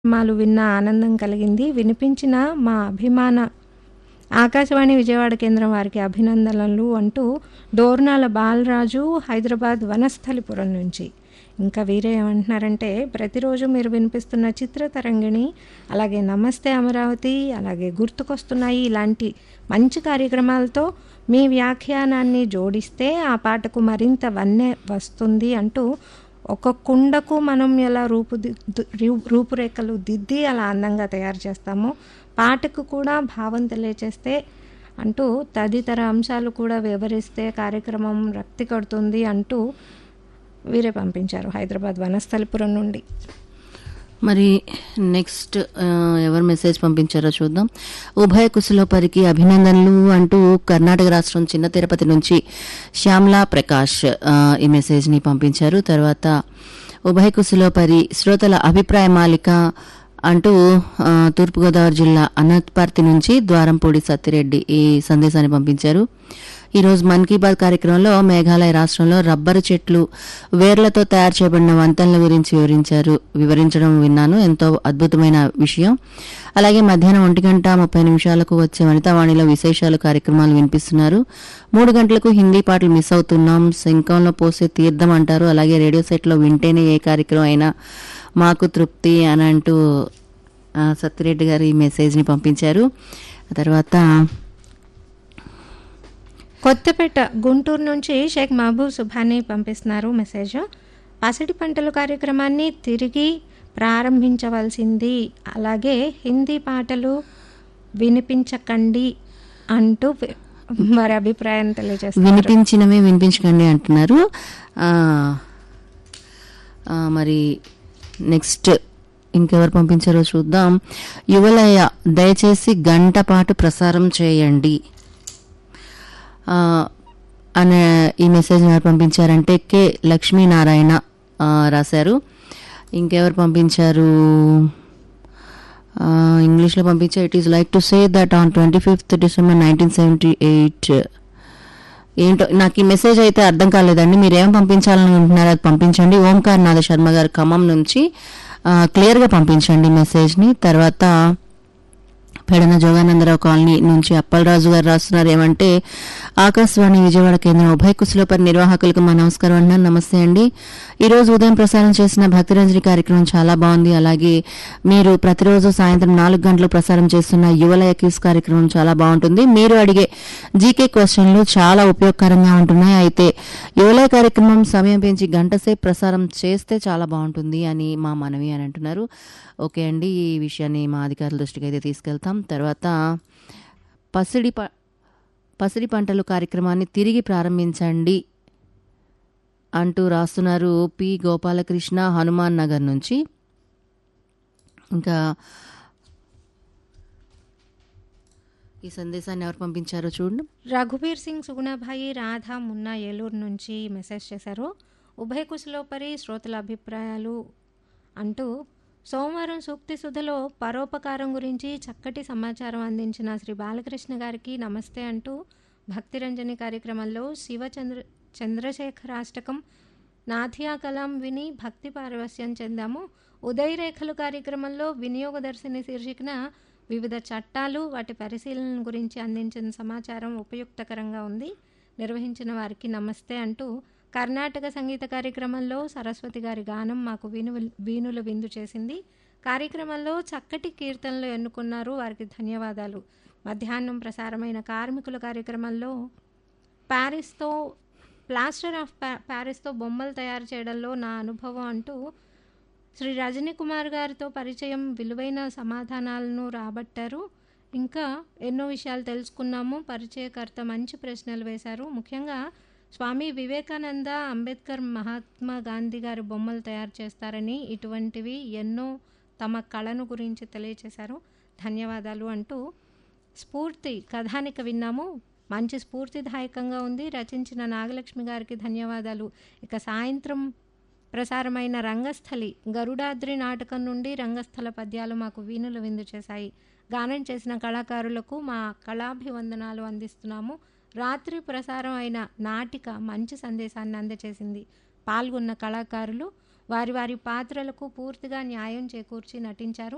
కార్యక్రమాలు విన్న ఆనందం కలిగింది వినిపించిన మా అభిమాన ఆకాశవాణి విజయవాడ కేంద్రం వారికి అభినందనలు అంటూ డోర్నాల బాలరాజు హైదరాబాద్ వనస్థలిపురం నుంచి ఇంకా వీరే ఏమంటున్నారంటే ప్రతిరోజు మీరు వినిపిస్తున్న చిత్ర తరంగిణి అలాగే నమస్తే అమరావతి అలాగే గుర్తుకొస్తున్నాయి ఇలాంటి మంచి కార్యక్రమాలతో మీ వ్యాఖ్యానాన్ని జోడిస్తే ఆ పాటకు మరింత వన్నె వస్తుంది అంటూ ఒక కుండకు మనం ఎలా రూపుదిద్దు రూ- రూపురేఖలు దిద్ది అలా అందంగా తయారు చేస్తామో పాటకు కూడా భావం తెలియచేస్తే అంటూ తదితర అంశాలు కూడా వివరిస్తే కార్యక్రమం రక్తి కడుతుంది అంటూ వీరే పంపించారు హైదరాబాద్ వనస్థలిపురం నుండి మరి నెక్స్ట్ ఆ, ఎవరు మెసేజ్ పంపించారో చూద్దాం ఉభయ కుశలోపరికి అభినందనలు అంటూ కర్ణాటక రాష్ట్రం చిన్న తిరుపతి నుంచి శ్యామ్లా ప్రకాష్ ఆ, ఈ మెసేజ్ని పంపించారు తర్వాత ఉభయ కుశలోపరి శ్రోతల అభిప్రాయ మాలిక అంటూ ఆ, తూర్పుగోదావరి జిల్లా అనంతపర్తి నుంచి ద్వారంపూడి సత్తిరెడ్డి ఈ సందేశాన్ని పంపించారు ఈరోజు మన్ కీ బాత్ కార్యక్రమంలో మేఘాలయ రాష్ట్రంలో రబ్బరు చెట్లు వేర్లతో తయారు చేయబడిన వంతెనల గురించి వివరించారు వివరించడం విన్నాను ఎంతో అద్భుతమైన విషయం అలాగే మధ్యాహ్నం ఒంటి గంట ముప్పై నిమిషాలకు వచ్చే వనితావాణిలో విశేషాలు కార్యక్రమాలు వినిపిస్తున్నారు మూడు గంటలకు హిందీ పాటలు మిస్ అవుతున్నాం శంఖంలో పోసే తీర్థం అంటారు అలాగే రేడియో సెట్లో వింటేనే ఏ కార్యక్రమం అయినా మాకు తృప్తి అని అంటూ ఆ, సత్తిరెడ్డి గారు ఈ మెసేజ్ని పంపించారు ఆ తర్వాత కొత్తపేట గుంటూరు నుంచి షేక్ మహబూబ్ సుభాని పంపిస్తున్నారు మెసేజ్ పసిడి పంటల కార్యక్రమాన్ని తిరిగి ప్రారంభించవలసింది అలాగే హిందీ పాటలు వినిపించకండి అంటూ వి- వారి అభిప్రాయం తెలియజేస్తారు వినిపించినవే వినిపించకండి అంటున్నారు ఆ, ఆ, మరి నెక్స్ట్ ఇంకెవరు పంపించారో చూద్దాం యువలయ దయచేసి గంట పాటు ప్రసారం చేయండి ఆ, అనే ఈ మెసేజ్ ఎవరు పంపించారంటే కె లక్ష్మీనారాయణ ఆ, రాశారు ఇంకెవరు పంపించారు ఇంగ్లీష్లో పంపించే it is like to say that on twenty fifth December nineteen seventy eight ఏంటో నాకు ఈ మెసేజ్ అయితే అర్థం కాలేదండి మీరు ఏం పంపించాలనుకుంటున్నారో అది పంపించండి ఓంకార్ నాథ శర్మ గారు ఖమ్మం నుంచి ఆ, క్లియర్గా పంపించండి మెసేజ్ని తర్వాత పెడన జోగానందరావు కాలనీ నుంచి అప్పలరాజు గారు రాస్తున్నారు ఏమంటే ఆకాశవాణి విజయవాడ కేంద్రం ఉభయ కుశలోపరి నిర్వాహకులకు మా నమస్కారం అంటున్నాను నమస్తే అండి ఈ రోజు ఉదయం ప్రసారం చేసిన భక్తిరంజని కార్యక్రమం చాలా బాగుంది అలాగే మీరు ప్రతిరోజు సాయంత్రం నాలుగు గంటలకు ప్రసారం చేస్తున్న యువలయ క్యూస్ కార్యక్రమం చాలా బాగుంటుంది మీరు అడిగే జీకే క్వశ్చన్లు చాలా ఉపయోగకరంగా ఉంటున్నాయి అయితే యువలయ కార్యక్రమం సమయం పెంచి గంట సేపు ప్రసారం చేస్తే చాలా బాగుంటుంది అని మా మనవి అని అంటున్నారు ఓకే అండి ఈ విషయాన్ని మా అధికారుల దృష్టికి అయితే తీసుకెళ్తాం తర్వాత పసిడి ప పసిడి పంటలు కార్యక్రమాన్ని తిరిగి ప్రారంభించండి అంటూ రాస్తున్నారు పి గోపాలకృష్ణ హనుమాన్ నగర్ నుంచి ఇంకా ఈ సందేశాన్ని ఎవరు పంపించారో చూడండి రఘుబీర్ సింగ్ సుగుణభాయి రాధా మున్నా ఏలూరు నుంచి మెసేజ్ చేశారు ఉభయ కుశలోపరి శ్రోతల అభిప్రాయాలు అంటూ సోమవారం సూక్తి సుధలో పరోపకారం గురించి చక్కటి సమాచారం అందించిన శ్రీ బాలకృష్ణ గారికి నమస్తే అంటూ భక్తిరంజని కార్యక్రమంలో శివచంద్ర చంద్రశేఖరాష్టకం నాథియా కలాం విని భక్తి పారవస్యం చెందాము ఉదయరేఖలు కార్యక్రమంలో వినియోగదర్శిని శీర్షికన వివిధ చట్టాలు వాటి పరిశీలన గురించి అందించిన సమాచారం ఉపయుక్తకరంగా ఉంది నిర్వహించిన వారికి నమస్తే అంటూ కర్ణాటక సంగీత కార్యక్రమంలో సరస్వతి గారి గానం మాకు వీణు వీణుల విందు చేసింది కార్యక్రమంలో చక్కటి కీర్తనలు ఎన్నుకున్నారు వారికి ధన్యవాదాలు మధ్యాహ్నం ప్రసారమైన కార్మికుల కార్యక్రమంలో ప్యారిస్తో ప్లాస్టర్ ఆఫ్ ప్యా- ప్యారిస్తో బొమ్మలు తయారు చేయడంలో నా అనుభవం అంటూ శ్రీ రజనీ కుమార్ గారితో పరిచయం విలువైన సమాధానాలను రాబట్టారు ఇంకా ఎన్నో విషయాలు తెలుసుకున్నాము పరిచయకర్త మంచి ప్రశ్నలు వేశారు ముఖ్యంగా స్వామి వివేకానంద అంబేద్కర్ మహాత్మా గాంధీ గారి బొమ్మలు తయారు చేస్తారని ఇటువంటివి ఎన్నో తమ కళను గురించి తెలియచేశారు ధన్యవాదాలు అంటూ స్ఫూర్తి కథానిక విన్నాము మంచి స్ఫూర్తిదాయకంగా ఉంది రచించిన నాగలక్ష్మి గారికి ధన్యవాదాలు ఇక సాయంత్రం ప్రసారమైన రంగస్థలి గరుడాద్రి నాటకం నుండి రంగస్థల పద్యాలు మాకు వీణులు విందు చేశాయి గానం చేసిన కళాకారులకు మా కళాభివందనాలు అందిస్తున్నాము రాత్రి ప్రసారం అయిన నాటిక మంచి సందేశాన్ని అందజేసింది పాల్గొన్న కళాకారులు వారి వారి పాత్రలకు పూర్తిగా న్యాయం చేకూర్చి నటించారు